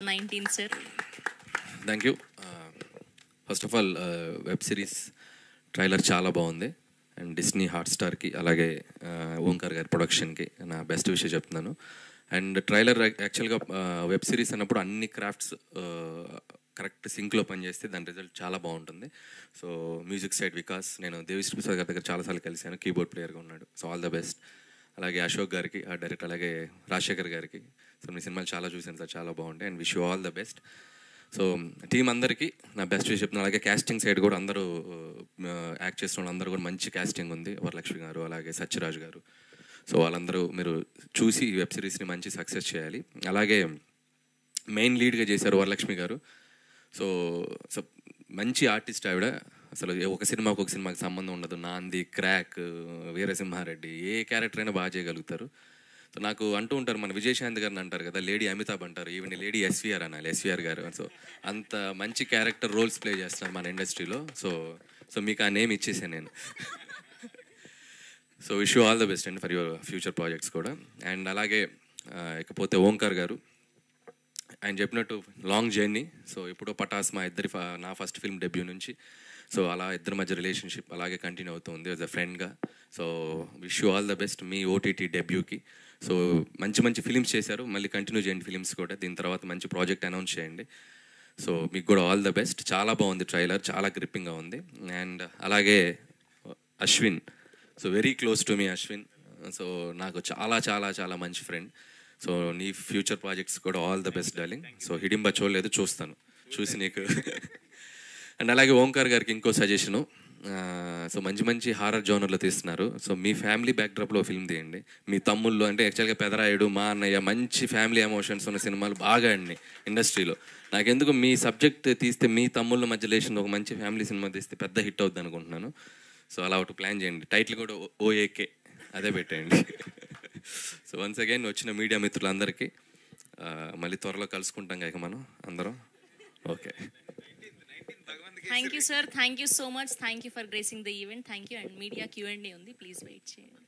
nineteen sir thank you first of all web series trailer చాలా బాగుంది and Disney హాట్స్టార్కి అలాగే uh, Omkar గారి ప్రొడక్షన్కి నా బెస్ట్ విషయం చెప్తున్నాను అండ్ ట్రైలర్ యాక్చువల్గా వెబ్ సిరీస్ అన్నప్పుడు అన్ని క్రాఫ్ట్స్ కరెక్ట్ సింక్లో పనిచేస్తే దాని రిజల్ట్ చాలా బాగుంటుంది సో మ్యూజిక్ సైడ్ వికాస్ నేను దేవిశ్రీ ప్రసాద్ గారి దగ్గర చాలాసార్లు కలిశాను కీబోర్డ్ ప్లేయర్గా ఉన్నాడు సో ఆల్ ద బెస్ట్ అలాగే అశోక్ గారికి ఆ డైరెక్టర్ అలాగే రాజశేఖర్ గారికి సో మీ సినిమాలు చాలా చూసాను సార్ చాలా బాగుంటాయి and wish you all the best so team అందరికీ నా బెస్ట్ విషయం చెప్తున్నాను అలాగే కాస్టింగ్ సైడ్ కూడా అందరూ యాక్ట్ చేస్తున్న వాళ్ళు అందరూ కూడా మంచి కాస్టింగ్ ఉంది వరలక్ష్మి గారు అలాగే సత్యరాజ్ గారు సో వాళ్ళందరూ మీరు చూసి ఈ వెబ్ సిరీస్ని మంచి సక్సెస్ చేయాలి అలాగే మెయిన్ లీడ్గా చేశారు వరలక్ష్మి గారు సో సో మంచి ఆర్టిస్ట్ ఆవిడ అసలు ఏ ఒక సినిమాకి ఒక సినిమాకి సంబంధం ఉండదు నాంది క్రాక్ వీరసింహారెడ్డి ఏ క్యారెక్టర్ అయినా బాగా చేయగలుగుతారు సో నాకు అంటూ ఉంటారు మన విజయశాంతి గారిని అంటారు కదా లేడీ అమితాబ్ అంటారు ఈవెన్ లేడీ ఎస్వీఆర్ అనాలి ఎస్వీఆర్ గారు సో అంత మంచి క్యారెక్టర్ రోల్స్ ప్లే చేస్తున్నారు మన ఇండస్ట్రీలో సో సో మీకు ఆ నేమ్ ఇచ్చేసాను నేను so wish you all the best అండి ఫర్ యువర్ ఫ్యూచర్ ప్రాజెక్ట్స్ కూడా అండ్ అలాగే ఆ, ఇకపోతే ఓంకార్ గారు ఆయన చెప్పినట్టు లాంగ్ జర్నీ సో ఎప్పుడో పటాస్ మా ఇద్దరి ఫ- నా ఫస్ట్ ఫిల్మ్ డెబ్యూ నుంచి సో అలా ఇద్దరి మధ్య రిలేషన్షిప్ అలాగే కంటిన్యూ అవుతుంది యాజ్ అ ఫ్రెండ్గా so wish you all the best మీ ఓటీటీ డెబ్యూకి సో మంచి మంచి ఫిలిమ్స్ చేశారు మళ్ళీ కంటిన్యూ చేయండి ఫిలిమ్స్ కూడా దీని తర్వాత మంచి ప్రాజెక్ట్ అనౌన్స్ చేయండి సో మీకు కూడా ఆల్ ద బెస్ట్ చాలా బాగుంది ట్రైలర్ చాలా గ్రిప్పింగ్గా ఉంది అండ్ అలాగే Ashwin so very close to me Ashwin so నాకు చాలా చాలా చాలా మంచి ఫ్రెండ్ సో నీ ఫ్యూచర్ ప్రాజెక్ట్స్ కూడా all the best darling so Hidimba చూడలేదు చూస్తాను చూసి నీకు అండ్ అలాగే ఓంకార్ గారికి ఇంకో సజెషను సో మంచి మంచి హారర్ జోనర్లో తీస్తున్నారు సో మీ ఫ్యామిలీ బ్యాక్డ్రాప్లో ఫిల్మ్ తీయండి మీ తమ్ముళ్ళు అంటే యాక్చువల్గా పెదరాయుడు మా అన్నయ్య మంచి ఫ్యామిలీ ఎమోషన్స్ ఉన్న సినిమాలు బాగా అండి ఇండస్ట్రీలో నాకెందుకు మీ సబ్జెక్ట్ తీస్తే మీ తమ్ముళ్ళ మధ్య లేచిన ఒక మంచి ఫ్యామిలీ సినిమా తీస్తే పెద్ద హిట్ అవుద్ది అనుకుంటున్నాను సో అలా ఒకటి ప్లాన్ చేయండి టైటిల్ కూడా ఓఏకే అదే పెట్టేయండి సో వన్స్ అగైన్ వచ్చిన మీడియా మిత్రులందరికీ ఆ, మళ్ళీ త్వరలో కలుసుకుంటాం ఇక మనం అందరం okay thank you sir thank you so much thank you for gracing the event thank you and media Q and ఉంది ప్లీజ్ వెయిట్ చేయండి